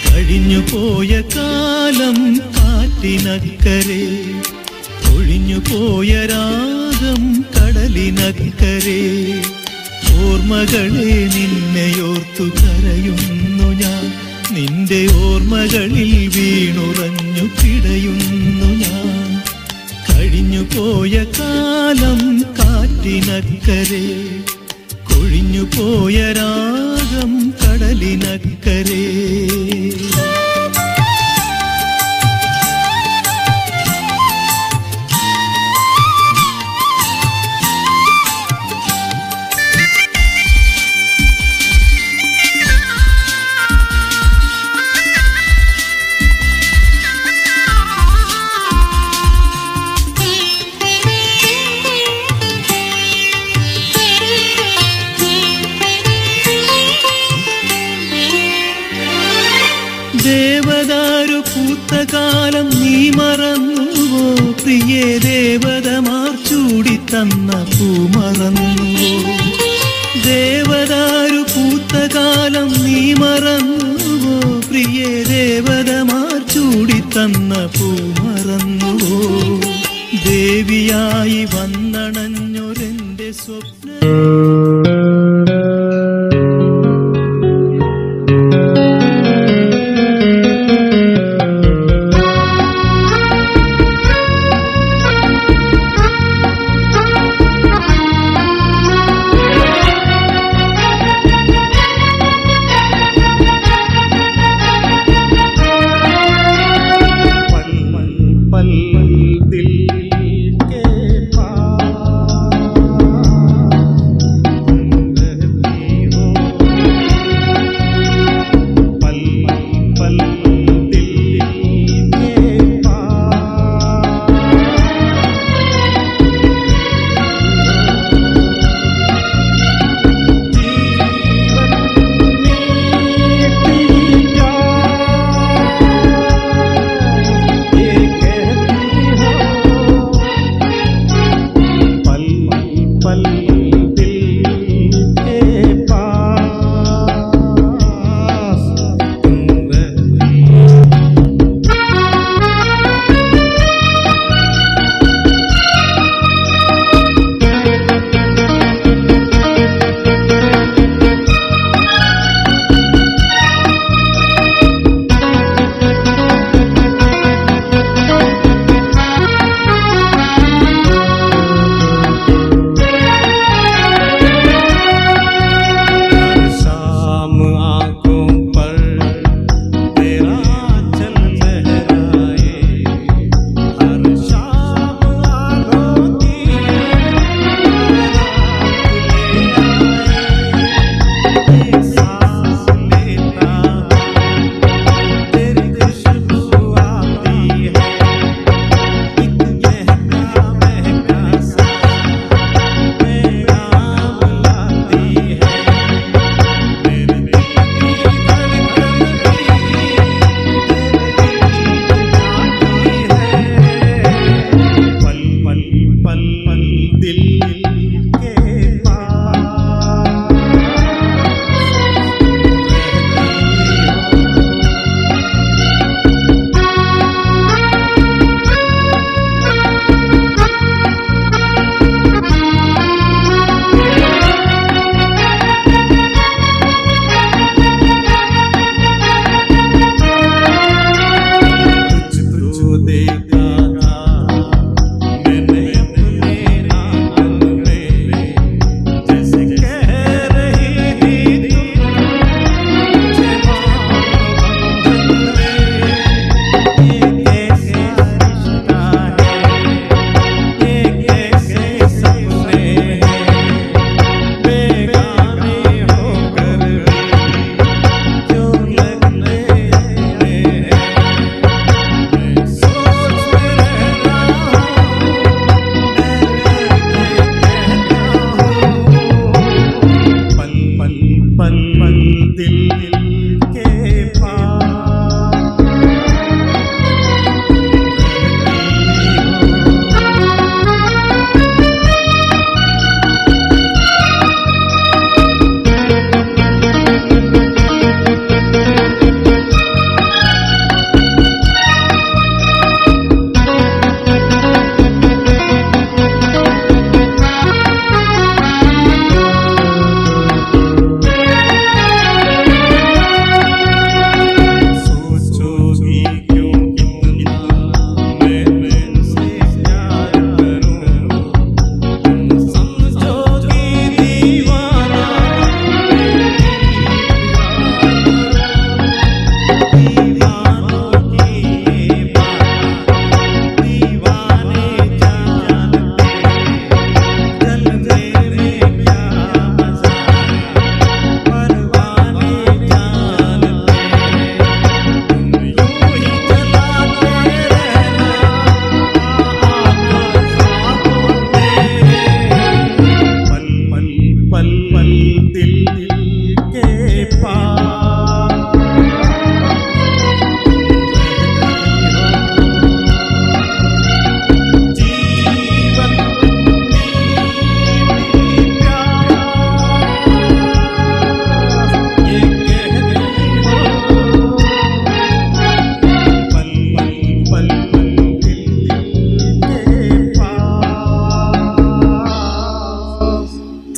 കഴിഞ്ഞു പോയ കാലം കാറ്റിനക്കരെ ഒഴിഞ്ഞു പോയ രാഗം കടലിനക്കരെ ഓർമ്മകളെ നിന്നെയോർത്തു കരയുന്നു ഞാൻ നിന്റെ ഓർമ്മകളിൽ വീണുറഞ്ഞു പിടയുന്നു ഞാൻ കഴിഞ്ഞു പോയ കാലം കാറ്റിനക്കരെ കൊഴിഞ്ഞു പോയ രാഗം കടലിനക്കരെ ദേവദാരു പൂത്ത കാലം നീ മറന്നുവോ പ്രിയേ ദേവതമാർ ചൂടി തന്ന പൂ മറന്നുവോ ദേവദാരു പൂത്ത കാലം നീ മറന്നുവോ പ്രിയേ ദേവതമാർ ചൂടി തന്ന പൂ മറന്നുവോ ദേവിയായി വന്നണഞ്ഞൊരെന്റെ സ്വപ്ന पल पल दिल के पास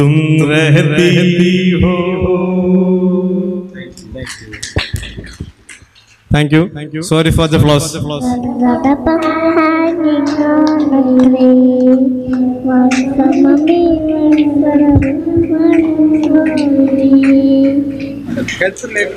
तुम रहती हो thank you sorry for the flaws Radapam hanging on a tree. One from a me, one for a one only.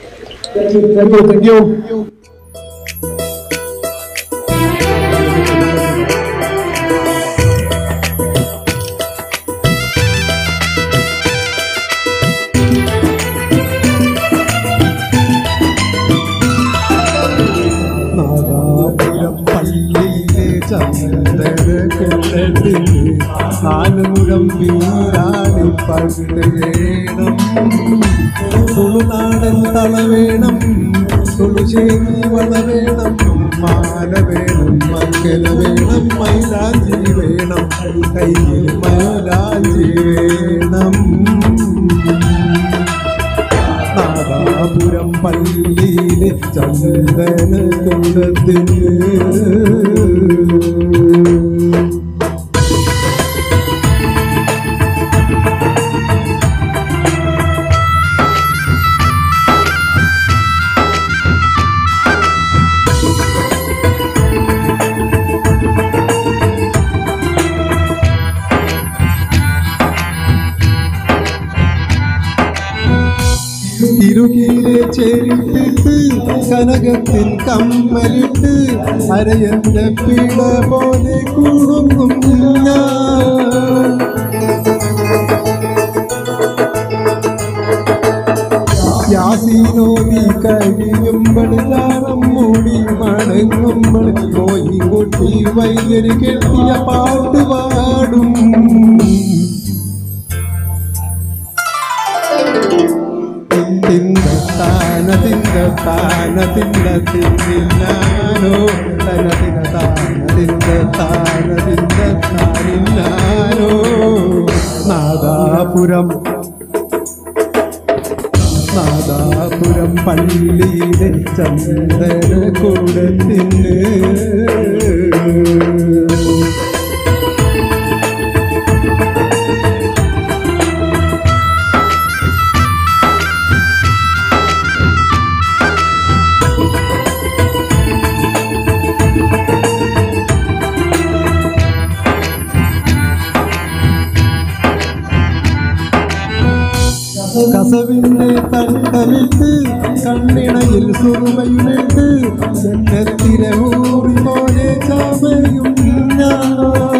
Nadapuram പള്ളിയിലെ ചന്ദ്രന കൊള്ളത്തിൽ നാലുമുഴം വീരാണി പണ്ട് വേണം തുളുനാടൻ തള വേണം തുളുശേരി വള വേണം മാല വേണം മക്കല വേണം മൈലാഞ്ചി വേണം കയ്യിൽ മൈലാഞ്ചി വേണം നാദാപുരം പള്ളിയിലെ ചന്ദന കുണ്ടത്തിന് തിരുകീരെ ചേരിട്ടിട്ട് കനകത്തിൻ കമ്മലിട്ട് അരയന്റെ പിട പോലെ കുടുങ്ങും ഞാൻ യാസീനോതി കഴിയുമ്പോൾ ചാരം മൂടി മടങ്ങുമ്പോൾ പോയി കൊട്ടി വൈദ്യര് കെട്ടിയ പാട്ട് പാടും തിന്ത താന തിന്ത താന തിന്ത തിന്നാനോ തന തിന താന തിന്ത താന തിന്ത താനിന്നാനോ നാദാപുരം നാദാപുരം പള്ളിയിലെ ചന്ദന കൂടത്തിന് കസവിന്റെ തട്ടമിട്ട് കണ്ണിണയിൽ സുറുമയുമിട്ട് ജന്മത്തിലെ ഊറി പോലെ ചമയും ഞാൻ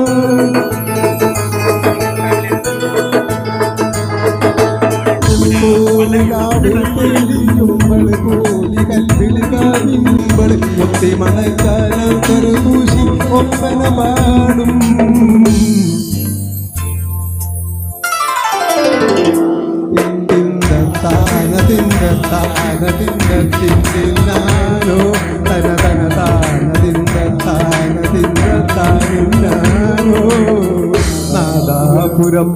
കോലിലാവിൽ തെളിയുമ്പോൾ കോലി കല്ലിൽ കാണിയുമ്പോൾ ഒത്തി മണക്കാലം കറുപൂശി ഒപ്പന പാടും തിന്ത താന തിന്ത താന തിന്ത തിന്നാനോ തന തന താന തിന്ത താന തിന്ത താനിന്നാനോ നാദാപുരം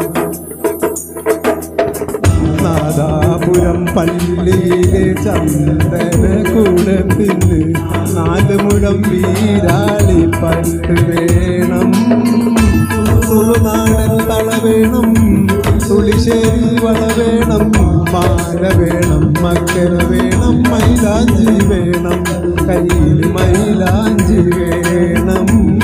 നാദാപുരം പള്ളിയിലെ ചന്ദന കൂടത്തിന് നാല് മുഴം വീരാളി പട്ട് വേണം തുളുനാടൻ തള വേണം തുളിശ്ശേരി വള വേണം മാല വേണം മക്കര വേണം മൈലാഞ്ചി വേണം കയ്യിൽ മൈലാഞ്ചി വേണം